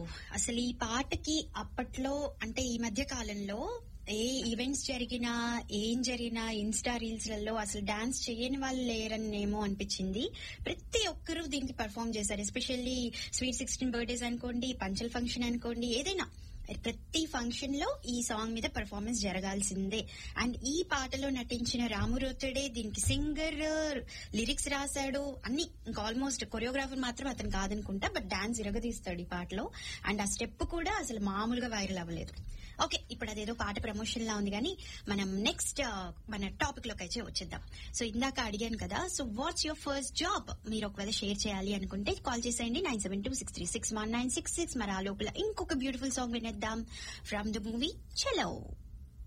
అసలు ఈ పాటకి అప్పట్లో అంటే ఈ మధ్య కాలంలో ఏ ఈవెంట్స్ జరిగినా ఏం జరిగినా ఇన్స్టా రీల్స్ లలో అసలు డాన్స్ చేయని వాళ్ళు లేరనేమో అనిపించింది ప్రతి ఒక్కరూ దీనికి పర్ఫామ్ చేశారు ఎస్పెషల్లీ స్వీట్ సిక్స్టీన్ బర్త్డేస్ అనుకోండి పంచల్ ఫంక్షన్ అనుకోండి ఏదైనా ప్రతి ఫంక్షన్ లో ఈ సాంగ్ మీద పర్ఫార్మెన్స్ జరగాల్సిందే అండ్ ఈ పాటలో నటించిన రామురోతుడే దీనికి సింగర్ లిరిక్స్ రాశాడు అన్ని ఇంకా ఆల్మోస్ట్ కొరియోగ్రాఫర్ మాత్రం అతను కాదనుకుంటా బట్ డాన్స్ ఇరగదీస్తాడు ఈ పాటలో అండ్ ఆ స్టెప్ కూడా అసలు మామూలుగా వైరల్ అవ్వలేదు ఓకే ఇప్పుడు అదేదో పాట ప్రమోషన్ లా ఉంది కానీ మనం నెక్స్ట్ మన టాపిక్ లోకి అయితే వచ్చేద్దాం సో ఇందాక అడిగాను కదా so what's your first job మీరు ఒకవేళ షేర్ చేయాలి అనుకుంటే కాల్ చేసేయండి nine seven two six three six one nine six six మరి ఆ లోపల ఇంకొక బ్యూటిఫుల్ సాంగ్ వినేద్దాం ఫ్రమ్ ద మూవీ చలో